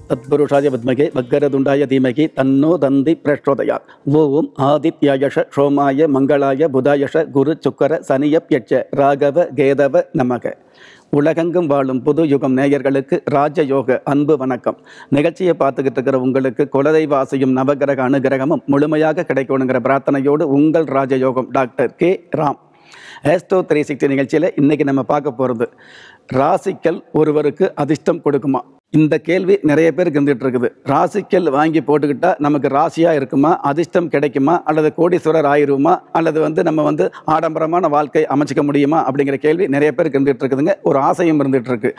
தத்புருஷாய வித்மகே வக்கரதுண்டாய தீமகி தன்னோ தந்தி பிரச்சோதயாத் ஓம் ஆதித்யாயஷ சோமாய மங்களாய புதாயஷ குரு சுக்கர சனியப்யட்ச ராகவ கேதவ நமக உலகெங்கும் வாழும் புது யுகம் நேயர்களுக்கு ராஜயோக அன்பு வணக்கம் நிகழ்ச்சியை பார்த்துக்கிட்டு இருக்கிற உங்களுக்கு குலதெய்வ ஆசையும் நவகிரக அனுகிரகமும் முழுமையாக கிடைக்கணுங்கிற பிரார்த்தனையோடு உங்கள் Rajayogam doctor K Ram astro three sixty நிகழ்ச்சியில் இன்றைக்கி நம்ம பார்க்க போகிறது ராசிக்கல் ஒருவருக்கு அதிர்ஷ்டம் கொடுக்குமா இந்த கேள்வி நிறைய பேருக்கு இருந்துகிட்டு இருக்குது ராசிக்கல் வாங்கி போட்டுக்கிட்டா நமக்கு ராசியாக இருக்குமா அதிர்ஷ்டம் கிடைக்குமா அல்லது கோடீஸ்வரர் ஆயிருமா அல்லது வந்து நம்ம வந்து ஆடம்பரமான வாழ்க்கை அமைச்சிக்க முடியுமா அப்படிங்கிற கேள்வி நிறைய பேருக்கு இருந்துகிட்டு இருக்குதுங்க ஒரு ஆசையும் இருந்துகிட்டு இருக்கு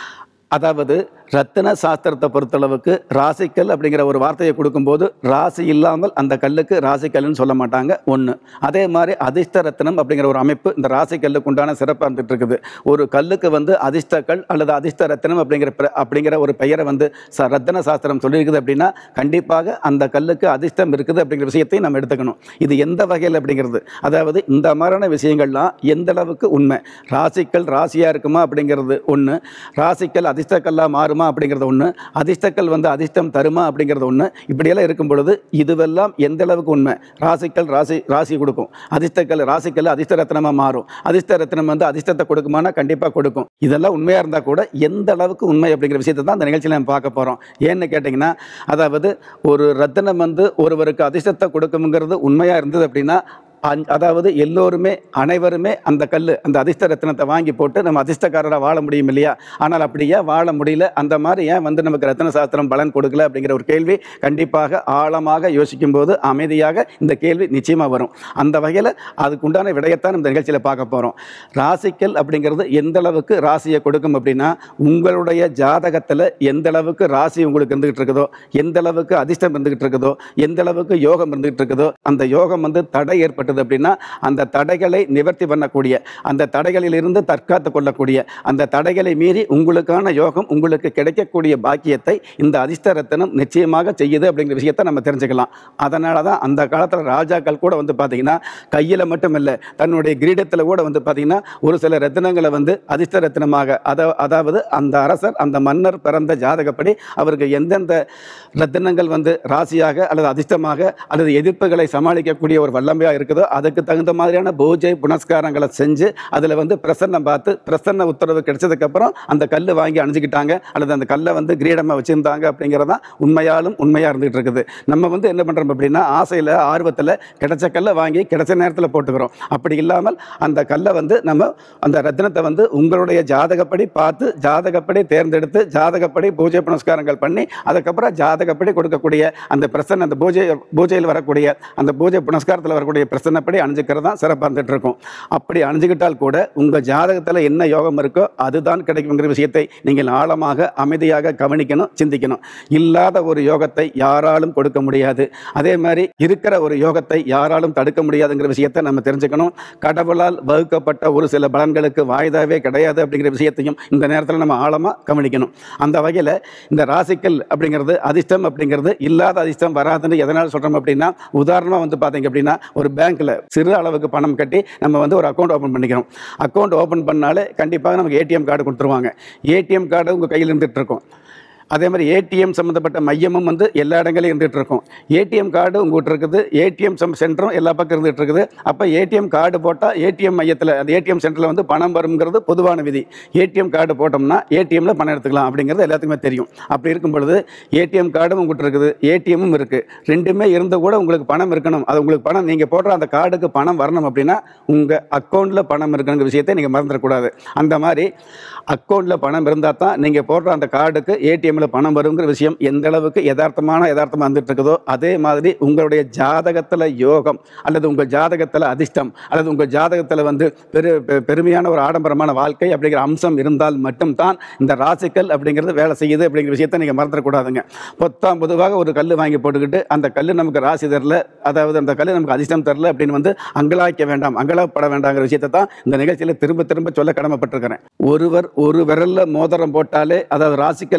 அதாவது ரத்தின சாஸ்திரத்தை பொறுத்தளவுக்கு ராசிக்கல் அப்படிங்கிற ஒரு வார்த்தையை கொடுக்கும்போது ராசி இல்லாமல் அந்த கல்லுக்கு ராசிக்கல்னு சொல்ல மாட்டாங்க ஒன்று அதே மாதிரி அதிர்ஷ்ட ரத்தினம் அப்படிங்கிற ஒரு அமைப்பு இந்த ராசிக்கல்லுக்கு உண்டான சிறப்பாக இருந்துட்டு இருக்குது ஒரு கல்லுக்கு வந்து அதிர்ஷ்ட கல் அல்லது அதிர்ஷ்ட ரத்தினம் அப்படிங்கிற பிர- அப்படிங்கிற ஒரு பெயரை வந்து ச ரத்தின சாஸ்திரம் சொல்லியிருக்குது அப்படின்னா கண்டிப்பாக அந்த கல்லுக்கு அதிர்ஷ்டம் இருக்குது அப்படிங்கிற விஷயத்தையும் நம்ம எடுத்துக்கணும் இது எந்த வகையில் அப்படிங்கிறது அதாவது இந்த மாதிரியான விஷயங்கள்லாம் எந்த அளவுக்கு உண்மை ராசிக்கல் ராசியாக இருக்குமா அப்படிங்கிறது ஒன்று ராசிக்கல் அதிர்ஷ்டக்கல்லாக மாறுமா அப்படிங்கிறது ஒன்று அதிர்ஷ்டக்கல் வந்து அதிர்ஷ்டம் தருமா அப்படிங்கிறது ஒன்று இப்படியெல்லாம் இருக்கும் பொழுது இதுவெல்லாம் எந்த அளவுக்கு உண்மை ராசிக்கல் ராசி ராசி கொடுக்கும் அதிர்ஷ்டக்கல் ராசிக்கல் அதிர்ஷ்ட ரத்னமாக மாறும் அதிர்ஷ்ட ரத்னம் வந்து அதிர்ஷ்டத்தை கொடுக்குமானா கண்டிப்பாக கொடுக்கும் இதெல்லாம் உண்மையாக இருந்தால் கூட எந்த அளவுக்கு உண்மை அப்படிங்கிற விஷயத்தை தான் இந்த நிகழ்ச்சியில் நம்ம பார்க்க போகிறோம் ஏன்னு கேட்டிங்கன்னா அதாவது ஒரு ரத்தினம் வந்து ஒருவருக்கு அதிர்ஷ்டத்தை கொடுக்குங்கிறது உண்மையாக இருந்தது அப்படின்னா அந்- அதாவது எல்லோருமே அனைவருமே அந்த கல் அந்த அதிர்ஷ்ட ரத்தினத்தை வாங்கி போட்டு நம்ம அதிர்ஷ்டக்காரராக வாழ முடியும் இல்லையா ஆனால் அப்படியே வாழ முடியல அந்த மாதிரி ஏன் வந்து நமக்கு ரத்தின சாஸ்திரம் பலன் கொடுக்கல அப்படிங்கிற ஒரு கேள்வி கண்டிப்பாக ஆழமாக யோசிக்கும் போது அமைதியாக இந்த கேள்வி நிச்சயமாக வரும் அந்த வகையில் அதுக்குண்டான விடயத்தான் இந்த நிகழ்ச்சியில் பார்க்க போகிறோம் ராசிக்கல் அப்படிங்கிறது எந்த அளவுக்கு ராசியை கொடுக்கும் அப்படின்னா உங்களுடைய ஜாதகத்தில் எந்த அளவுக்கு ராசி உங்களுக்கு இருந்துகிட்டு இருக்குதோ எந்த அளவுக்கு அதிர்ஷ்டம் இருந்துகிட்டு இருக்குதோ எந்த அளவுக்கு யோகம் இருந்துகிட்டு இருக்குதோ அந்த யோகம் வந்து தடை ஏற்பட்டது அப்படின்னா அந்த தடைகளை நிவர்த்தி பண்ணக்கூடிய அந்த தடைகளிலிருந்து தற்காத்து கொள்ளக்கூடிய அந்த தடைகளை மீறி உங்களுக்கான யோகம் உங்களுக்கு கிடைக்கக்கூடிய பாக்கியத்தை இந்த அதிர்ஷ்ட ரத்தினம் நிச்சயமாக செய்யுது அப்படிங்கிற விஷயத்தை நம்ம தெரிஞ்சுக்கலாம் அதனால தான் அந்த காலத்தில் ராஜாக்கள் கூட வந்து பார்த்தீங்கன்னா கையில் மட்டும் இல்லை தன்னுடைய கிரீடத்தில் கூட வந்து பார்த்தீங்கன்னா ஒரு சில ரத்தினங்களை வந்து அதிர்ஷ்ட ரத்தினமாக அத அதாவது அந்த அரசர் அந்த மன்னர் பிறந்த ஜாதகப்படி அவருக்கு எந்தெந்த ரத்தினங்கள் வந்து ராசியாக அல்லது அதிர்ஷ்டமாக அல்லது எதிர்ப்புகளை சமாளிக்கக்கூடிய ஒரு வல்லமையாக இருக்குதோ அதுக்கு தகுந்த மாதிரியான பூஜை புனஸ்காரங்களை செஞ்சு அதில் வந்து பிரசன்னம் பார்த்து பிரசன்ன உத்தரவு கிடைச்சதுக்கப்புறம் அந்த கல் வாங்கி அணிஞ்சுக்கிட்டாங்க அல்லது அந்த கல்லை வந்து கிரீடமாக வச்சுருந்தாங்க அப்படிங்கிறது தான் உண்மையாலும் உண்மையாக இருந்துகிட்டு இருக்குது நம்ம வந்து என்ன பண்ணுறோம் அப்படின்னா ஆசையில் ஆர்வத்தில் கிடைச்ச கல்லை வாங்கி கிடைச்ச நேரத்தில் போட்டுக்கிறோம் அப்படி இல்லாமல் அந்த கல்லை வந்து நம்ம அந்த ரத்தினத்தை வந்து உங்களுடைய ஜாதகப்படி பார்த்து ஜாதகப்படி தேர்ந்தெடுத்து ஜாதகப்படி பூஜை புனஸ்காரங்கள் பண்ணி அதுக்கப்புறம் ஜாதகப்படி கொடுக்கக்கூடிய அந்த பிரசன்ன அந்த பூஜை பூஜையில் வரக்கூடிய அந்த பூஜை புனஸ்காரத்தில் வரக்கூடிய பிரசன்னப்படி அணிஞ்சுக்கிறது தான் சிறப்பாக இருந்துட்டு இருக்கும் அப்படி அணிஞ்சுக்கிட்டால் கூட உங்கள் ஜாதகத்தில் என்ன யோகம் இருக்கோ அதுதான் கிடைக்குங்கிற விஷயத்தை நீங்கள் ஆழமாக அமைதியாக கவனிக்கணும் சிந்திக்கணும் இல்லாத ஒரு யோகத்தை யாராலும் கொடுக்க முடியாது அதே மாதிரி இருக்கிற ஒரு யோகத்தை யாராலும் தடுக்க முடியாதுங்கிற விஷயத்தை நம்ம தெரிஞ்சுக்கணும் கடவுளால் வகுக்கப்பட்ட ஒரு சில பலன்களுக்கு வாய்தாவே கிடையாது அப்படிங்கிற விஷயத்தையும் இந்த நேரத்தில் நம்ம ஆழமாக கவனிக்கணும் அந்த வகையில் இந்த ராசிக்கல் அப்படிங்கிறது அதிர்ஷ்டம் அப்படிங்கிறது இல்லாத அதிர்ஷ்டம் வராதுன்னு எதனால் சொல்கிறோம் அப்படின்னா உதாரணமாக வந்து பார்த்தீங்க அப்படின்னா ஒரு பேங்க்கில் சிறு அளவுக்கு பணம் கட்டி நம்ம வந்து ஒரு அக்கௌண்ட் ஓப்பன் பண்ணிக்கிறோம் அக்கௌண்ட் ஓப்பன் பண்ணாலே கண்டிப்பாக நமக்கு ஏடிஎம் கார்டு கொடுத்துருவாங்க ஏடிஎம் கார்டு உங்கள் கையில் இருந்துகிட்டு இருக்கும் அதே மாதிரி ஏடிஎம் சம்மந்தப்பட்ட மையமும் வந்து எல்லா இடங்களையும் இருந்துகிட்டு இருக்கும் ஏடிஎம் கார்டு உங்கள்கிட்ட இருக்குது ஏடிஎம் சம் சென்டரும் எல்லா பக்கம் இருந்துகிட்டு இருக்குது அப்போ ஏடிஎம் கார்டு போட்டால் ஏடிஎம் மையத்தில் அந்த ஏடிஎம் சென்டரில் வந்து பணம் வருங்கிறது பொதுவான விதி ஏடிஎம் கார்டு போட்டோம்னா ஏடிஎம்ல பணம் எடுத்துக்கலாம் அப்படிங்கிறது எல்லாத்துக்குமே தெரியும் அப்படி இருக்கும் பொழுது ஏடிஎம் கார்டும் உங்கள்கிட்ட இருக்குது ஏடிஎம்மும் இருக்குது ரெண்டுமே இருந்து கூட உங்களுக்கு பணம் இருக்கணும் அது உங்களுக்கு பணம் நீங்கள் போடுற அந்த கார்டுக்கு பணம் வரணும் அப்படின்னா உங்கள் அக்கௌண்ட்டில் பணம் இருக்கணுங்கிற விஷயத்தை நீங்கள் மறந்துடக்கூடாது அந்த மாதிரி அக்கௌண்ட்டில் பணம் இருந்தால் தான் நீங்கள் போடுற அந்த கார்டுக்கு ஏடிஎம்மில் பணம் வருங்கிற விஷயம் எந்த அளவுக்கு யதார்த்தமான யதார்த்தமாக வந்துட்டு இருக்குதோ அதே மாதிரி உங்களுடைய ஜாதகத்தில் யோகம் அல்லது உங்கள் ஜாதகத்தில் அதிர்ஷ்டம் அல்லது உங்கள் ஜாதகத்தில் வந்து பெரு பெ- பெருமையான ஒரு ஆடம்பரமான வாழ்க்கை அப்படிங்கிற அம்சம் இருந்தால் மட்டும்தான் இந்த ராசிக்கல் அப்படிங்கிறது வேலை செய்யுது அப்படிங்கிற விஷயத்தை நீங்கள் மறந்துடக்கூடாதுங்க பொத்தாம் பொதுவாக ஒரு கல் வாங்கி போட்டுக்கிட்டு அந்த கல் நமக்கு ராசி தரல அதாவது அந்த கல் நமக்கு அதிர்ஷ்டம் தரல அப்படின்னு வந்து அங்கலாய்க்க வேண்டாம் அங்கலாப்பட வேண்டாங்கிற விஷயத்தை தான் இந்த நிகழ்ச்சியில் திரும்ப திரும்ப சொல்ல கடமைப்பட்டிருக்கிறேன் ஒருவர் ஒரு விரல்ல மோதிரம் போட்டாலே அதாவது ராசிக்கல் அணிஞ்சுக்கிட்டாலே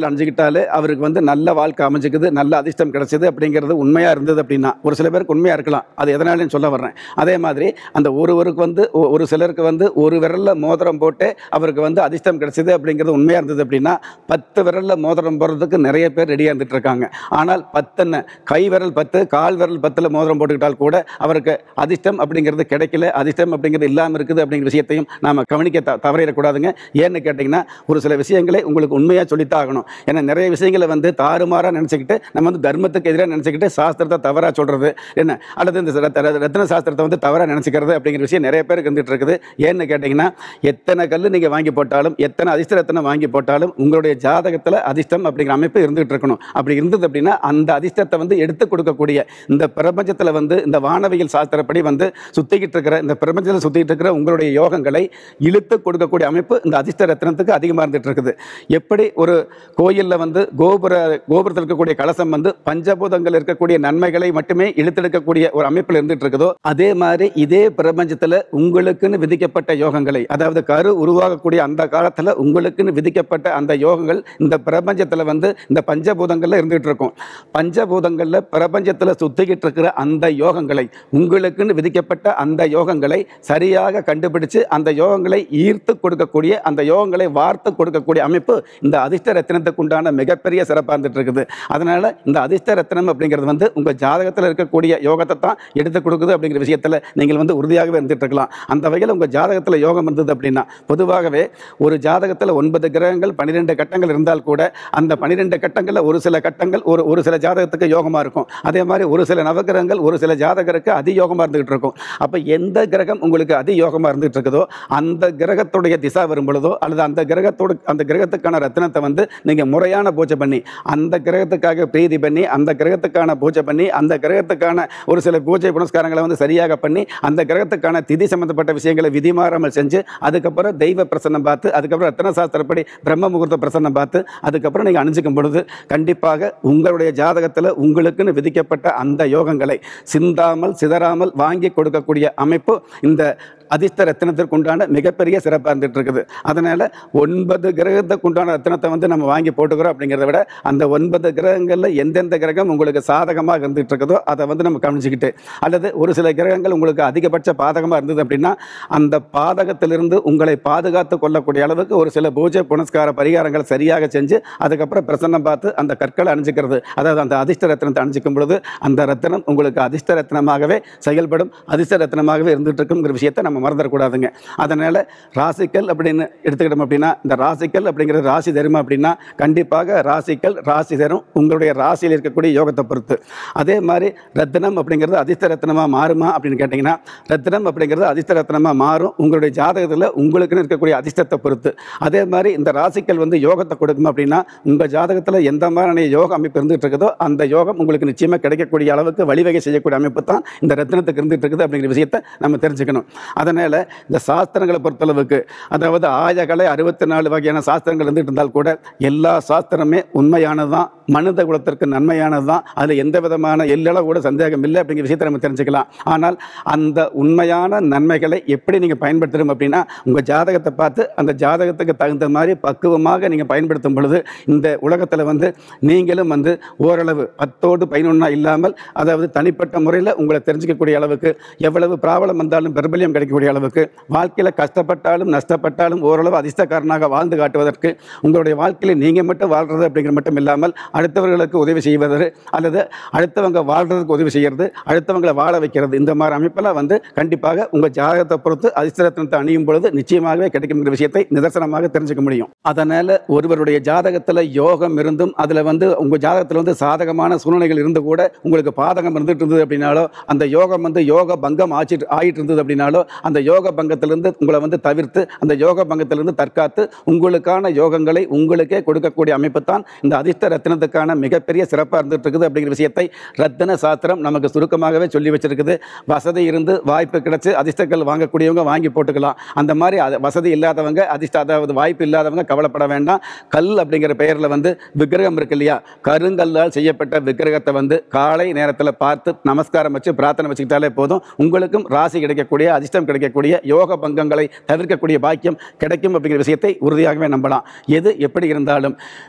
போட்டாலே அவருக்கு வந்து நல்ல வாழ்க்கை அமைஞ்சுக்குது நல்ல அதிர்ஷ்டம் கிடைச்சது அப்படிங்கிறது உண்மையாக இருந்தது அப்படின்னா ஒரு சில பேருக்கு உண்மையாக இருக்கலாம் அது எதனாலன்னு சொல்ல வர்றேன் அதே மாதிரி அந்த ஒருவருக்கு வந்து ஒ- ஒரு சிலருக்கு வந்து ஒரு விரலில் மோதிரம் போட்டு அவருக்கு வந்து அதிர்ஷ்டம் கிடைச்சது அப்படிங்கிறது உண்மையாக இருந்தது அப்படின்னா பத்து விரலில் மோதிரம் போடுறதுக்கு நிறைய பேர் ரெடியாக இருந்துட்டு இருக்காங்க ஆனால் பத்தென்ன கை விரல் பத்து கால் விரல் பத்தில் மோதிரம் போட்டுக்கிட்டால் கூட அவருக்கு அதிர்ஷ்டம் அப்படிங்கிறது கிடைக்கல அதிர்ஷ்டம் அப்படிங்கிறது இல்லாமல் இருக்குது அப்படிங்கிற விஷயத்தையும் நாம் கவனிக்க த தவறிடக்கூடாதுங்க ஏன்னு கேட்டிங்கன்னா ஒரு சில விஷயங்களை உங்களுக்கு உண்மையாக சொல்லித்தான் ஆகணும் ஏன்னா நிறைய விஷயங்களை வந்து தாறுமாறாக நினச்சிக்கிட்டு நம்ம வந்து தர்மத்துக்கு எதிராக நினச்சிக்கிட்டு சாஸ்திரத்தை தவறாக சொல்கிறது என்ன அல்லது இந்த ரத்த- ரத்த- ரத்தின சாஸ்திரத்தை வந்து தவறாக நினச்சிக்கிறது அப்படிங்கிற விஷயம் நிறைய பேருக்கு இருந்துட்டு இருக்குது ஏன்னு கேட்டிங்கன்னா எத்தனை கல் நீங்கள் வாங்கி போட்டாலும் எத்தனை அதிர்ஷ்ட ரத்தினம் வாங்கி போட்டாலும் உங்களுடைய ஜாதகத்தில் அதிர்ஷ்டம் அப்படிங்கிற அமைப்பு இருந்துகிட்டு இருக்கணும் அப்படி இருந்தது அப்படின்னா அந்த அதிர்ஷ்டத்தை வந்து எடுத்து கொடுக்கக்கூடிய இந்த பிரபஞ்சத்தில் வந்து இந்த வானவியல் சாஸ்திரப்படி வந்து சுத்திக்கிட்டு இருக்கிற இந்த பிரபஞ்சத்தில் சுத்திக்கிட்டு இருக்கிற உங்களுடைய யோகங்களை இழுத்து கொடுக்கக்கூடிய அமைப்பு இந்த அதிர்ஷ்ட ரத்தினத்துக்கு அதிகமாக இருந்துட்டு இருக்குது எப்படி ஒரு கோயிலில் வந்து கோபுர கோபுரத்தில் இருக்கக்கூடிய கலசம் வந்து பஞ்சபூதங்கள் இருக்கக்கூடிய நன்மைகளை மட்டுமே இழுத்தெடுக்கக்கூடிய ஒரு அமைப்பில் இருந்துட்டு இருக்குதோ அதே மாதிரி இதே பிரபஞ்சத்தில் உங்களுக்குன்னு விதிக்கப்பட்ட யோகங்களை அதாவது கரு உருவாகக்கூடிய அந்த காலத்தில் உங்களுக்குன்னு விதிக்கப்பட்ட அந்த யோகங்கள் இந்த பிரபஞ்சத்தில் வந்து இந்த பஞ்சபூதங்களில் இருந்துகிட்டு இருக்கும் பஞ்சபூதங்களில் பிரபஞ்சத்தில் சுத்திக்கிட்டு இருக்கிற அந்த யோகங்களை உங்களுக்குன்னு விதிக்கப்பட்ட அந்த யோகங்களை சரியாக கண்டுபிடிச்சு அந்த யோகங்களை ஈர்த்து கொடுக்கக்கூடிய அந்த யோகங்களை வார்த்து கொடுக்கக்கூடிய அமைப்பு இந்த அதிர்ஷ்ட ரத்தினத்துக்கு உண்டான மிகப்பெரிய சிறப்பாக இருந்துட்டு இருக்குது அதனால இந்த அதிர்ஷ்ட ரத்தினம் அப்படிங்கிறது வந்து உங்கள் ஜாதகத்தில் இருக்கக்கூடிய யோகத்தை தான் எடுத்து கொடுக்குது அப்படிங்கிற விஷயத்தில் நீங்கள் வந்து உறுதியாகவே இருந்துட்டு இருக்கலாம் அந்த வகையில் உங்கள் ஜாதகத்தில் யோகம் இருந்தது அப்படின்னா பொதுவாகவே ஒரு ஜாதகத்தில் ஒன்பது கிரகங்கள் பன்னிரெண்டு கட்டங்கள் இருந்தால் கூட அந்த பன்னிரெண்டு கட்டங்களில் ஒரு சில கட்டங்கள் ஒரு ஒரு சில ஜாதகத்துக்கு யோகமாக இருக்கும் அதே மாதிரி ஒரு சில நவகிரகங்கள் ஒரு சில ஜாதகருக்கு அதியோகமாக இருந்துகிட்டு இருக்கும் அப்போ எந்த கிரகம் உங்களுக்கு அதியோகமாக இருந்துகிட்டு இருக்குதோ அந்த கிரகத்துடைய திசா வரும் பொழுதோ அல்லது அந்த கிரகத்தோட அந்த கிரகத்துக்கான ரத்தினத்தை வந்து நீங்கள் முறையான பூஜை பண்ணி அந்த கிரகத்துக்காக பிரீதி பண்ணி அந்த கிரகத்துக்கான பூஜை பண்ணி அந்த கிரகத்துக்கான ஒரு சில பூஜை புனஸ்காரங்களை வந்து சரியாக பண்ணி அந்த கிரகத்துக்கான திதி சம்பந்தப்பட்ட விஷயங்களை விதி மாறாமல் செஞ்சு அதுக்கப்புறம் தெய்வ பிரசன்னம் பார்த்து அதுக்கப்புறம் ரத்ன சாஸ்திரப்படி பிரம்ம முகூர்த்த பிரசன்னம் பார்த்து அதுக்கப்புறம் நீங்கள் அணிஞ்சிக்கும் பொழுது கண்டிப்பாக உங்களுடைய ஜாதகத்தில் உங்களுக்குன்னு விதிக்கப்பட்ட அந்த யோகங்களை சிந்தாமல் சிதறாமல் வாங்கி கொடுக்கக்கூடிய அமைப்பு இந்த அதிர்ஷ்ட ரத்தினத்திற்கு உண்டான மிகப்பெரிய சிறப்பாக இருந்துட்டு இருக்குது அதனால் ஒன்பது கிரகத்துக்கு உண்டான ரத்தினத்தை வந்து நம்ம வாங்கி போட்டுக்கிறோம் அப்படிங்கிறத விட அந்த ஒன்பது கிரகங்களில் எந்தெந்த கிரகம் உங்களுக்கு சாதகமாக இருந்துட்டு இருக்குதோ அதை வந்து நம்ம கவனிச்சுக்கிட்டு அல்லது ஒரு சில கிரகங்கள் உங்களுக்கு அதிகபட்ச பாதகமாக இருந்தது அப்படின்னா அந்த பாதகத்திலிருந்து உங்களை பாதுகாத்து கொள்ளக்கூடிய அளவுக்கு ஒரு சில பூஜை புனஸ்கார பரிகாரங்கள் சரியாக செஞ்சு அதுக்கப்புறம் பிரசன்னம் பார்த்து அந்த கற்களை அணிஞ்சிக்கிறது அதாவது அந்த அதிர்ஷ்ட ரத்தினத்தை அணிஞ்சிக்கும் பொழுது அந்த ரத்தினம் உங்களுக்கு அதிர்ஷ்ட ரத்தினமாகவே செயல்படும் அதிர்ஷ்ட ரத்தினமாகவே இருந்துட்டு இருக்குங்கிற விஷயத்தை நம்ம மறந்துடக்கூடாதுங்க அதனால் ராசிக்கல் அப்படின்னு எடுத்துக்கிட்டோம் அப்படின்னா இந்த ராசிக்கல் அப்படிங்கிறது ராசி தருமா அப்படின்னா கண்டிப்பாக ராசிக்கல் ராசி தரும் உங்களுடைய ராசியில் இருக்கக்கூடிய யோகத்தை பொறுத்து அதே மாதிரி ரத்தினம் அப்படிங்கிறது அதிர்ஷ்ட ரத்தினமாக மாறுமா அப்படின்னு கேட்டிங்கன்னா ரத்தினம் அப்படிங்கிறது அதிர்ஷ்ட ரத்தினமாக மாறும் உங்களுடைய ஜாதகத்தில் உங்களுக்குன்னு இருக்கக்கூடிய அதிர்ஷ்டத்தை பொறுத்து அதே மாதிரி இந்த ராசிக்கல் வந்து யோகத்தை கொடுக்கும் அப்படின்னா உங்கள் ஜாதகத்தில் எந்த மாதிரியான யோக அமைப்பு இருந்துகிட்டு இருக்குதோ அந்த யோகம் உங்களுக்கு நிச்சயமாக கிடைக்கக்கூடிய அளவுக்கு வழிவகை செய்யக்கூடிய அமைப்பு தான் இந்த ரத்தினத்துக்கு இருந்துகிட்டு இருக்குது அப்படிங்கிற விஷயத்தை நம்ம தெரிஞ்சுக்கணும் அதனால் இந்த சாஸ்திரங்களை பொறுத்தளவுக்கு அதாவது ஆயகலை அறுபத்தி நாலு வகையான சாஸ்திரங்கள் இருந்துட்டு இருந்தால் கூட எல்லா சாஸ்திரமே உண்மையானது தான் மனித குலத்திற்கு நன்மையானது தான் அதில் எந்த விதமான எல்லளவு கூட சந்தேகம் இல்லை அப்படிங்கிற விஷயத்தை நம்ம தெரிஞ்சுக்கலாம் ஆனால் அந்த உண்மையான நன்மைகளை எப்படி நீங்கள் பயன்படுத்தணும் அப்படின்னா உங்கள் ஜாதகத்தை பார்த்து அந்த ஜாதகத்துக்கு தகுந்த மாதிரி பக்குவமாக நீங்கள் பயன்படுத்தும் பொழுது இந்த உலகத்தில் வந்து நீங்களும் வந்து ஓரளவு பத்தோடு பதினொன்றா இல்லாமல் அதாவது தனிப்பட்ட முறையில் உங்களை தெரிஞ்சுக்கக்கூடிய அளவுக்கு எவ்வளவு பிராபலம் வந்தாலும் பிரபல்யம் கிடைக்கக்கூடிய அளவுக்கு வாழ்க்கையில் கஷ்டப்பட்டாலும் நஷ்டப்பட்டாலும் ஓரளவு அதிர்ஷ்டக்காரனாக வாழ்ந்து காட்டுவதற்கு உங்களுடைய வாழ்க்கையில் நீங்கள் மட்டும் வாழ்றது அப்படிங்கிற மட்டும் இல்லாமல் அடுத்தவர்களுக்கு உதவி செய்வது அல்லது அடுத்தவங்க வாழ்றதுக்கு உதவி செய்கிறது அடுத்தவங்களை வாழ வைக்கிறது இந்த மாதிரி அமைப்பெல்லாம் வந்து கண்டிப்பாக உங்கள் ஜாதகத்தை பொறுத்து அதிர்ஷ்டரத்னத்தை அணியும் பொழுது நிச்சயமாகவே கிடைக்குங்கிற விஷயத்தை நிதர்சனமாக தெரிஞ்சுக்க முடியும் அதனால் ஒருவருடைய ஜாதகத்தில் யோகம் இருந்தும் அதில் வந்து உங்கள் ஜாதகத்தில் வந்து சாதகமான சூழ்நிலைகள் இருந்து கூட உங்களுக்கு பாதகம் இருந்துட்டு இருந்தது அப்படின்னாலோ அந்த யோகம் வந்து யோக பங்கம் ஆச்சிட்டு ஆயிட்டு இருந்தது அப்படின்னாலோ அந்த யோக பங்கத்திலிருந்து உங்களை வந்து தவிர்த்து அந்த யோக பங்கத்திலிருந்து தற்காத்து உங்களுக்கான யோகங்களை உங்களுக்கே கொடுக்கக்கூடிய அமைப்பு தான் இந்த அதிர்ஷ்ட ரத்தினத்துக்கான மிகப்பெரிய சிறப்பாக இருந்துட்டு இருக்குது அப்படிங்கிற விஷயத்தை ரத்தின சாஸ்திரம் நமக்கு சுருக்கமாகவே சொல்லி வச்சிருக்குது வசதி இருந்து வாய்ப்பு கிடைச்சு அதிர்ஷ்டங்கள் வாங்கக்கூடியவங்க வாங்கி போட்டுக்கலாம் அந்த மாதிரி அது வசதி இல்லாதவங்க அதிர்ஷ்ட அதாவது வாய்ப்பு இல்லாதவங்க கவலைப்பட வேண்டாம் கல் அப்படிங்கிற பெயரில் வந்து விக்கிரகம் இருக்கு இல்லையா கருங்கல்லால் செய்யப்பட்ட விக்கிரகத்தை வந்து காலை நேரத்தில் பார்த்து நமஸ்காரம் வச்சு பிரார்த்தனை வச்சுக்கிட்டாலே போதும் உங்களுக்கும் ராசி கிடைக்கக்கூடிய அதிர்ஷ்டம் கிடைக்கக்கூடிய யோக பங்கங்களை தவிர்க்கக்கூடிய பாக்கியம் கிடைக்கும் அப்படிங்கிற விஷயத்தை உறுதியாகவே நம்பலாம் எது எப்படி இருந்தாலும்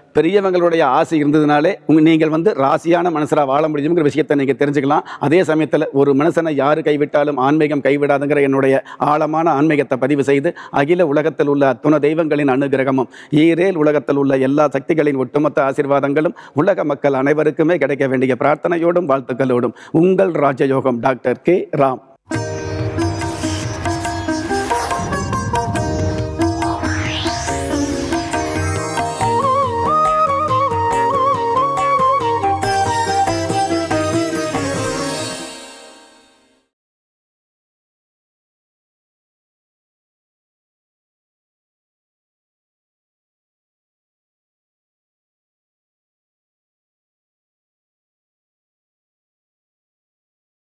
பெரியவங்களுடைய ஆசை இருந்ததுனாலே உங்க நீங்கள் வந்து ராசியான மனசராக வாழ முடியுங்கிற விஷயத்தை நீங்கள் தெரிஞ்சுக்கலாம் அதே சமயத்தில் ஒரு மனுஷனை யார் கைவிட்டாலும் ஆன்மீகம் கைவிடாதுங்கிற என்னுடைய ஆழமான ஆன்மீகத்தை பதிவு செய்து அகில உலகத்தில் உள்ள அத்துண தெய்வங்களின் அனுகிரகமும் ஈரேல் உலகத்தில் உள்ள எல்லா சக்திகளின் ஒட்டுமொத்த ஆசீர்வாதங்களும் உலக மக்கள் அனைவருக்குமே கிடைக்க வேண்டிய பிரார்த்தனையோடும் வாழ்த்துக்களோடும் உங்கள் ராஜயோகம் டாக்டர் கே ராம்